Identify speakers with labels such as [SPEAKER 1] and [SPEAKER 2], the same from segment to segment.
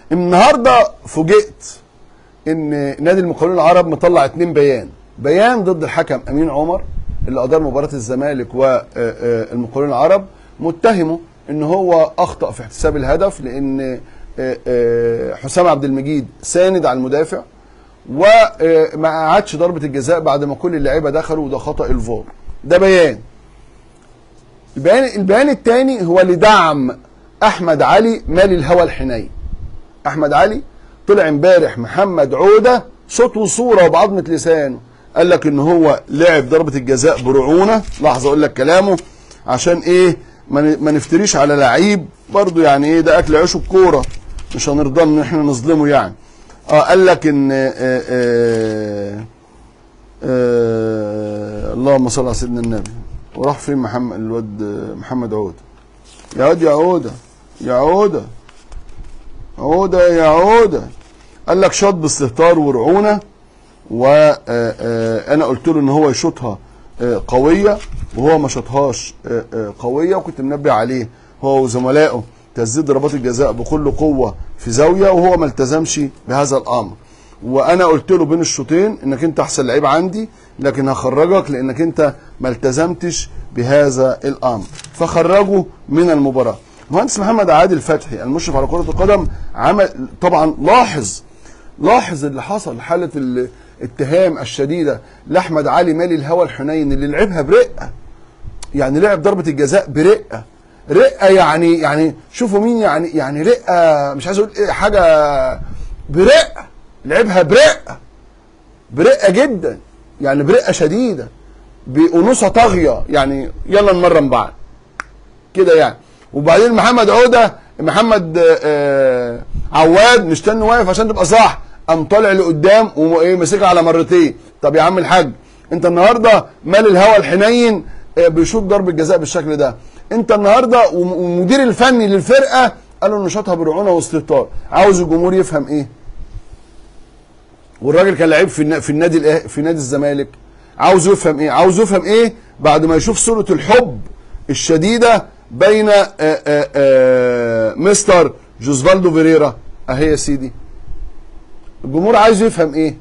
[SPEAKER 1] النهارده فوجئت ان نادي المقاولون العرب مطلع اتنين بيان بيان ضد الحكم امين عمر اللي ادار مباراه الزمالك والمقاولون العرب متهمه ان هو اخطا في احتساب الهدف لان آه، آه، حسام عبد المجيد ساند على المدافع وما قعدش ضربه الجزاء بعد ما كل اللعيبه دخلوا وده خطا الفار ده بيان البيان البيان الثاني هو لدعم احمد علي مالي الهوى الحنين احمد علي طلع امبارح محمد عوده صوت وصوره وبعظمه لسانه قال لك ان هو لعب ضربه الجزاء برعونه لحظه اقول لك كلامه عشان ايه ما ن- ما نفتريش على لعيب برضه يعني ايه ده اكل عيشه الكوره مش هنرضى ان احنا نظلمه يعني اه قال لك ان آه آه آه اللهم صل على سيدنا النبي وراح فين محمد الواد آه، محمد عوده يا واد يا عوده يا عوده عوده يا عوده قال لك شاط باستهتار ورعونه وانا قلت له ان هو يشوطها آه، قويه وهو ما شاطهاش آه، آه، قويه وكنت منبه عليه هو وزملائه تسديد ضربات الجزاء بكل قوه في زاويه وهو ما التزمش بهذا الامر وانا قلت له بين الشوطين انك انت احسن لعيب عندي لكن هخرجك لانك انت ما التزمتش بهذا الامر فخرجه من المباراه المهندس محمد عادل فتحي المشرف على كره القدم عمل طبعا لاحظ لاحظ اللي حصل حاله الاتهام الشديده لاحمد علي مالي الهوى الحنين اللي لعبها برقه يعني لعب ضربه الجزاء برقه رقه يعني يعني شوفوا مين يعني يعني رقه مش عايز اقول ايه حاجه برقه لعبها برقه برقه جدا يعني برقه شديده بانوثه طاغيه يعني يلا نمرن بعض كده يعني وبعدين محمد عوده محمد آه، آه، عواد مستني واقف عشان تبقى صح قام طالع لقدام وايه ماسكها على مرتين طب يا عم الحاج انت النهارده مال الهوى الحنين آه، بيشوط ضربه جزاء بالشكل ده انت النهارده وم- والمدير الفني للفرقه قالوا انه شاطها برعونه واستهتار عاوز الجمهور يفهم ايه والراجل كان لعيب في النا- في النادي الأه- في نادي الزمالك عاوز يفهم ايه عاوز يفهم ايه بعد ما يشوف صوره الحب الشديده بين آآ آآ مستر جوزفالدو فيريرا اهي يا سيدي الجمهور عايز يفهم ايه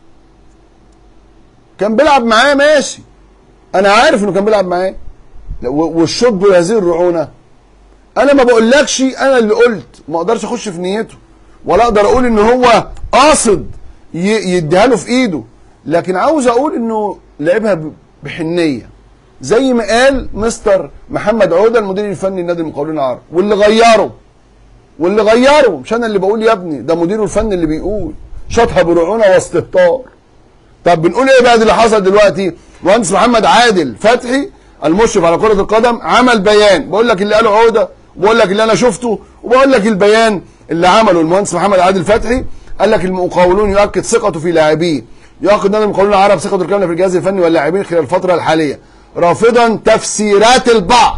[SPEAKER 1] كان بيلعب معاه ماشي انا عارف انه كان بيلعب معاه و- والشوط بهذه الرعونه انا ما بقولكش انا اللي قلت ما اقدرش اخش في نيته ولا اقدر اقول ان هو قاصد ي- يديها له في ايده لكن عاوز اقول انه لعبها ب- بحنيه زي ما قال مستر محمد عوده المدير الفني لنادي المقاولين العرب واللي غيره واللي غيره مش انا اللي بقول يا ابني ده مديره الفني اللي بيقول شاطها برعونه واستهتار طب بنقول ايه بقى اللي حصل دلوقتي مهندس محمد عادل فتحي المشرف على كره القدم عمل بيان بقول لك اللي قاله عوده وبقول لك اللي انا شفته وبقول لك البيان اللي عمله المهندس محمد عادل فتحي قال لك المقاولون يؤكد ثقته في لاعبيه يؤكد نادي المقاولون العرب ثقته الكامله في الجهاز الفني واللاعبين خلال الفتره الحاليه رافضا تفسيرات البعض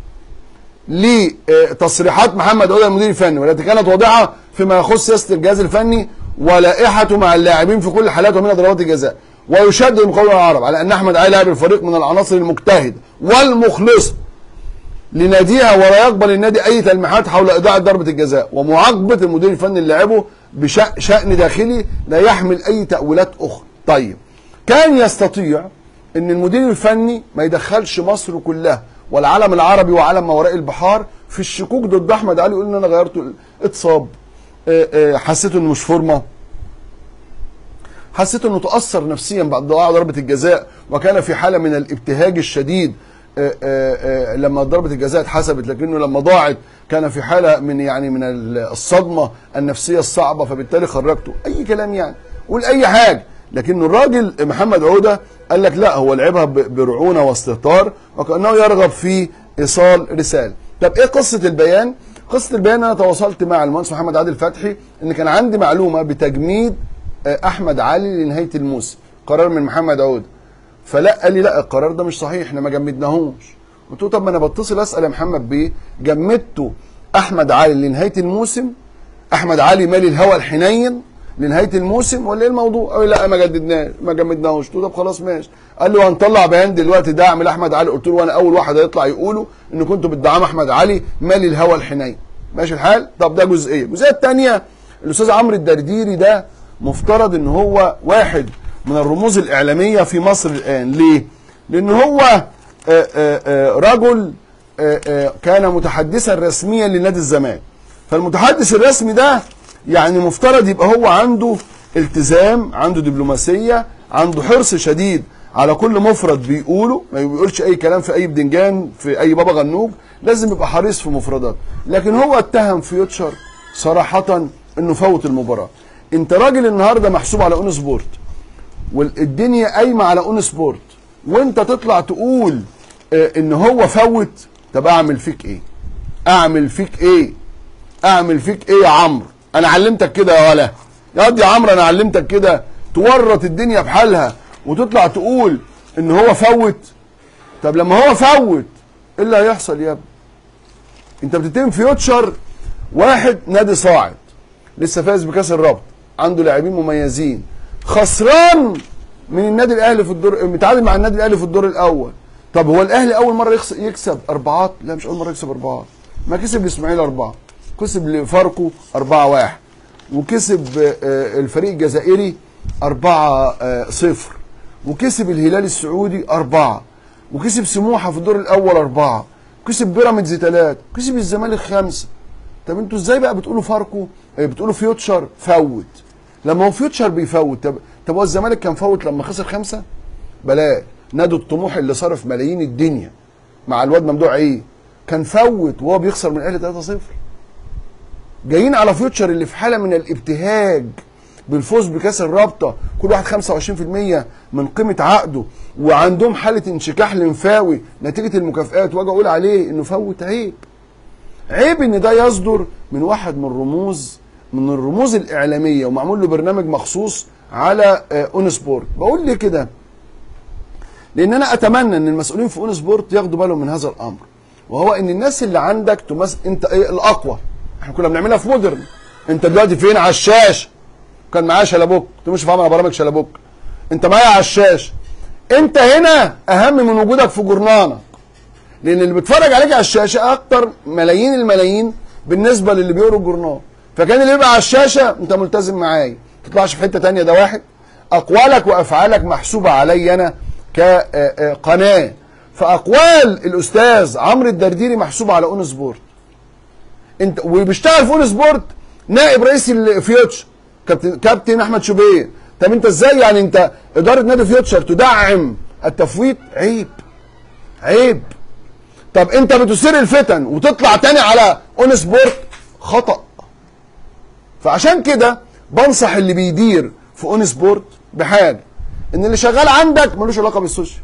[SPEAKER 1] لتصريحات محمد عوده المدير الفني والتي كانت واضحه فيما يخص سياسه الجهاز الفني ولائحته مع اللاعبين في كل حالات ومنها ضربات الجزاء ويشدد المقاولون العرب على ان احمد علي لاعب الفريق من العناصر المجتهده والمخلصه لناديها ولا يقبل النادي اي تلميحات حول اضاعه ضربه الجزاء ومعاقبه المدير الفني اللي لعبه بشان داخلي لا يحمل اي تاويلات اخرى طيب كان يستطيع ان المدير الفني ما يدخلش مصر كلها والعالم العربي وعالم ما وراء البحار في الشكوك ضد احمد علي يقول ان انا غيرته اتصاب آه، آه، حسيته انه مش فورمه حسيت انه تاثر نفسيا بعد ضياع ضربه الجزاء وكان في حاله من الابتهاج الشديد آه، آه، آه، لما ضربه الجزاء اتحسبت لكنه لما ضاعت كان في حاله من يعني من الصدمه النفسيه الصعبه فبالتالي خرجته اي كلام يعني قول اي حاجه لكن الراجل محمد عوده قال لك لا هو لعبها ب- برعونه واستهتار وكانه يرغب في ايصال رساله طب ايه قصه البيان قصه البيان انا تواصلت مع المهندس محمد عادل فتحي ان كان عندي معلومه بتجميد آه، احمد علي لنهايه الموسم قرار من محمد عوده فلا قال لي لا القرار ده مش صحيح احنا ما جمدناهوش قلت له طب ما انا بتصل اسال يا محمد بيه جمدته احمد علي لنهايه الموسم احمد علي مالي الهوى الحنين لنهايه الموسم ولا ايه الموضوع؟ قال لي لا ما جددناش ما جمدناهوش قلت له طب خلاص ماشي قال لي وهنطلع بيان دلوقتي دعم لاحمد علي قلت له وانا اول واحد هيطلع يقوله ان كنتوا بتدعموا احمد علي مالي الهوى الحنين ماشي الحال؟ طب ده جزئيه، الجزئيه الثانيه الاستاذ عمرو الدرديري ده مفترض ان هو واحد من الرموز الاعلاميه في مصر الان ليه لان هو آه، آه، آه، رجل آه، آه، كان متحدثا رسميا لنادي الزمالك فالمتحدث الرسمي ده يعني مفترض يبقى هو عنده التزام عنده دبلوماسيه عنده حرص شديد على كل مفرد بيقوله ما بيقولش اي كلام في اي بدنجان في اي بابا غنوج لازم يبقى حريص في مفردات لكن هو اتهم فيوتشر صراحه انه فوت المباراه انت راجل النهارده محسوب على اون سبورت والدنيا قايمه على اون سبورت وانت تطلع تقول آه، ان هو فوت طب اعمل فيك ايه اعمل فيك ايه اعمل فيك ايه يا عمرو انا علمتك كده يا ولا يا واد يا عمرو انا علمتك كده تورط الدنيا بحالها وتطلع تقول ان هو فوت طب لما هو فوت ايه اللي هيحصل يا ابني انت بتتهم فيوتشر واحد نادي صاعد لسه فاز بكاس الرابط عنده لاعبين مميزين خسران من النادي الاهلي في الدور متعادل مع النادي الاهلي في الدور الاول طب هو الاهلي اول مره يخس... يكسب اربعات لا مش اول مره يكسب اربعات ما كسب الاسماعيلي اربعه كسب لفاركو أربعة واحد وكسب آه، الفريق الجزائري أربعة آه، صفر وكسب الهلال السعودي أربعة وكسب سموحة في الدور الأول أربعة كسب بيراميدز ثلاثة كسب الزمالك خمسة طب انتوا ازاي بقى بتقولوا فاركو آه، بتقولوا فيوتشر فوت لما هو فيوتشر بيفوت طب طب هو الزمالك كان فوت لما خسر خمسة بلاش نادي الطموح اللي صرف ملايين الدنيا مع الواد ممدوح ايه كان فوت وهو بيخسر من الاهلي 3-0 جايين على فيوتشر اللي في حاله من الابتهاج بالفوز بكاس الرابطه كل واحد 25% من قيمه عقده وعندهم حاله انشكاح لمفاوي نتيجه المكافئات واجي اقول عليه انه فوت عيب عيب ان ده يصدر من واحد من الرموز من الرموز الاعلاميه ومعمول له برنامج مخصوص على آه، اون سبورت بقول ليه كده لان انا اتمنى ان المسؤولين في اون سبورت ياخدوا بالهم من هذا الامر وهو ان الناس اللي عندك تمس انت ايه الاقوى احنا كنا بنعملها في مودرن انت دلوقتي فين على الشاشه كان معايا شلبوك كنت مش فاهم على برامج شلبوك انت معايا على الشاشه انت هنا اهم من وجودك في جورنانك لان اللي بيتفرج عليك على الشاشه اكتر ملايين الملايين بالنسبه للي بيقروا الجورنال فكان اللي يبقى على الشاشه انت ملتزم معايا ما تطلعش في حته تانية ده واحد اقوالك وافعالك محسوبه علي انا كقناه فاقوال الاستاذ عمرو الدرديري محسوبه على اون سبورت انت وبيشتغل في اون سبورت نائب رئيس الفيوتشر كابتن كابتن احمد شوبير طب انت ازاي يعني انت اداره نادي فيوتشر تدعم التفويت عيب عيب طب انت بتثير الفتن وتطلع تاني على اون سبورت خطا فعشان كده بنصح اللي بيدير في اون سبورت بحاجه ان اللي شغال عندك ملوش علاقه بالسوشيال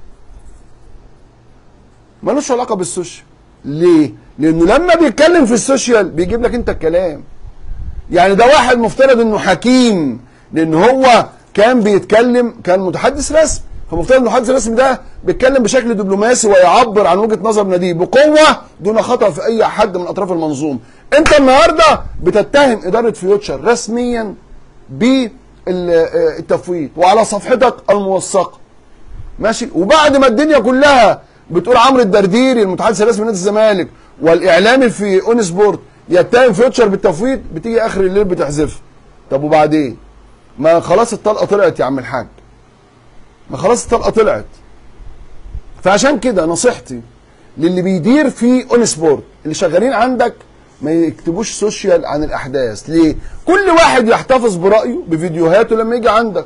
[SPEAKER 1] ملوش علاقه بالسوشيال ليه لانه لما بيتكلم في السوشيال بيجيب لك انت الكلام يعني ده واحد مفترض انه حكيم لان هو كان بيتكلم كان متحدث رسمي فمفترض المتحدث الرسمي ده بيتكلم بشكل دبلوماسي ويعبر عن وجهه نظر ناديه بقوه دون خطا في اي حد من اطراف المنظومه انت النهارده بتتهم اداره فيوتشر رسميا بالتفويت وعلى صفحتك الموثقه ماشي وبعد ما الدنيا كلها بتقول عمرو الدرديري المتحدث الرسمي لنادي الزمالك والاعلامي في اون سبورت يتهم فيوتشر بالتفويت بتيجي اخر الليل بتحذفها طب وبعدين ما خلاص الطلقه طلعت يا عم الحاج ما خلاص الطلقه طلعت فعشان كده نصيحتي للي بيدير في اون سبورت اللي شغالين عندك ما يكتبوش سوشيال عن الاحداث ليه كل واحد يحتفظ برايه بفيديوهاته لما يجي عندك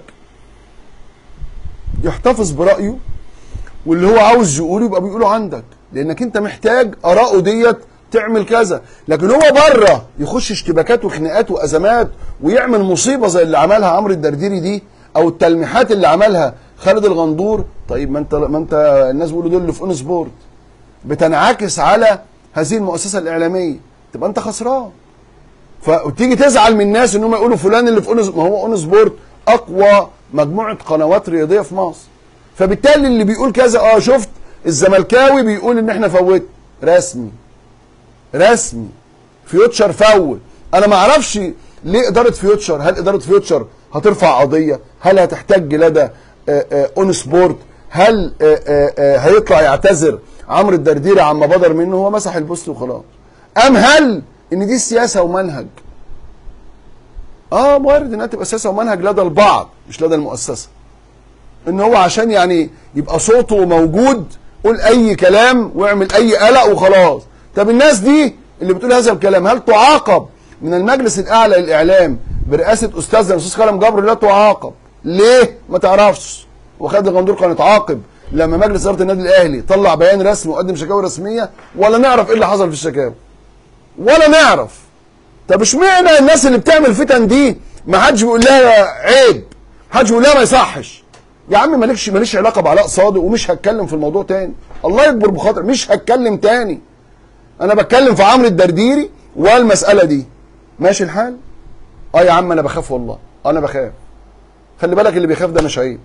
[SPEAKER 1] يحتفظ برايه واللي هو عاوز يقوله يبقى بيقوله عندك لانك انت محتاج اراءه ديت تعمل كذا لكن هو بره يخش اشتباكات وخناقات وازمات ويعمل مصيبه زي اللي عملها عمرو الدرديري دي او التلميحات اللي عملها خالد الغندور طيب ما انت ما انت الناس بيقولوا دول اللي في اون سبورت بتنعكس على هذه المؤسسه الاعلاميه تبقى انت خسران فتيجي تزعل من الناس ان هم يقولوا فلان اللي في اون ما هو اون سبورت اقوى مجموعه قنوات رياضيه في مصر فبالتالي اللي بيقول كذا اه شفت الزملكاوي بيقول ان احنا فوت رسمي رسمي فيوتشر فوت انا ما اعرفش ليه اداره فيوتشر هل اداره فيوتشر هترفع قضيه هل هتحتاج لدى اون سبورت هل آه، آه، آه، هيطلع يعتذر عمرو الدرديري عما بدر منه هو مسح البوست وخلاص ام هل ان دي سياسه ومنهج اه وارد انها تبقى سياسه ومنهج لدى البعض مش لدى المؤسسه ان هو عشان يعني يبقى صوته موجود قول اي كلام واعمل اي قلق وخلاص طب الناس دي اللي بتقول هذا الكلام هل تعاقب من المجلس الاعلى للاعلام برئاسه استاذنا الاستاذ كرم جبر لا تعاقب ليه ما تعرفش وخالد الغندور كان اتعاقب لما مجلس اداره النادي الاهلي طلع بيان رسمي وقدم شكاوي رسميه ولا نعرف ايه اللي حصل في الشكاوي ولا نعرف طب اشمعنى الناس اللي بتعمل فتن دي ما حدش بيقول لها عيب حدش بيقول لها ما يصحش يا عم مالكش ماليش علاقه بعلاء صادق ومش هتكلم في الموضوع تاني الله يكبر بخاطر مش هتكلم تاني انا بتكلم في عمرو الدرديري والمساله دي ماشي الحال اه يا عم انا بخاف والله انا بخاف خلي بالك اللي بيخاف ده مش عيب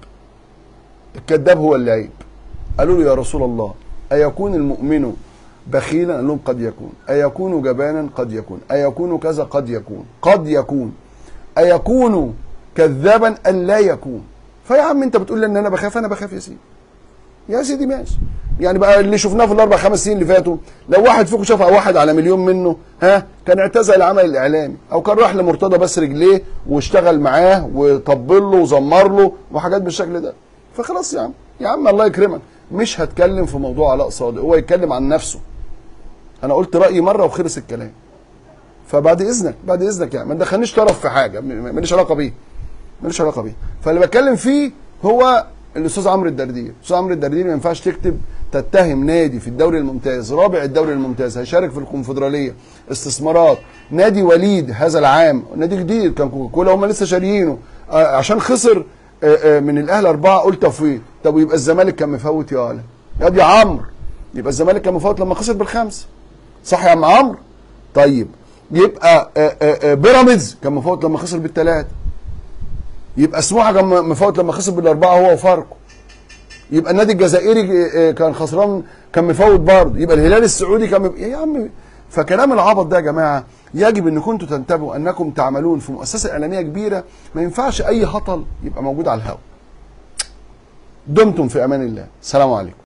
[SPEAKER 1] الكذاب هو اللي عيب قالوا له يا رسول الله ايكون المؤمن بخيلا قال لهم قد يكون ايكون جبانا قد يكون ايكون كذا قد يكون قد يكون ايكون كذابا ان لا يكون فيا عم انت بتقول لي ان انا بخاف انا بخاف يا سيدي يا سيدي ماشي يعني بقى اللي شفناه في الاربع خمس سنين اللي فاتوا لو واحد فيكم شاف واحد على مليون منه ها كان اعتزل العمل الاعلامي او كان راح لمرتضى بس رجليه واشتغل معاه وطبل له وزمر له وحاجات بالشكل ده فخلاص يا عم يا عم الله يكرمك مش هتكلم في موضوع علاء صادق هو يتكلم عن نفسه انا قلت رايي مره وخلص الكلام فبعد اذنك بعد اذنك يعني ما تدخلنيش طرف في حاجه م- م- ماليش علاقه بيه ماليش علاقه بيه فاللي بتكلم فيه هو الاستاذ عمرو الدردير الاستاذ عمرو الدردير ما ينفعش تكتب تتهم نادي في الدوري الممتاز رابع الدوري الممتاز هيشارك في الكونفدراليه استثمارات نادي وليد هذا العام نادي جديد كان كوكاكولا هم لسه شاريينه آه، عشان خسر آه، آه، من الاهلي اربعه قلت تفويض طب ويبقى الزمالك كان مفوت يا عالم يا دي عمرو يبقى الزمالك كان مفوت لما خسر بالخمسه صح يا عم عمرو طيب يبقى آه، آه، آه، بيراميدز كان مفوت لما خسر بالثلاثه يبقى سموحه كان مفوت لما خسر بالاربعه هو وفاركو يبقى النادي الجزائري آه، كان خسران كان مفوت برضه يبقى الهلال السعودي كان مف... يا عم فكلام العبط ده يا جماعه يجب ان كنتوا تنتبهوا انكم تعملون في مؤسسه اعلاميه كبيره ما ينفعش اي هطل يبقى موجود على الهواء دمتم في امان الله السلام عليكم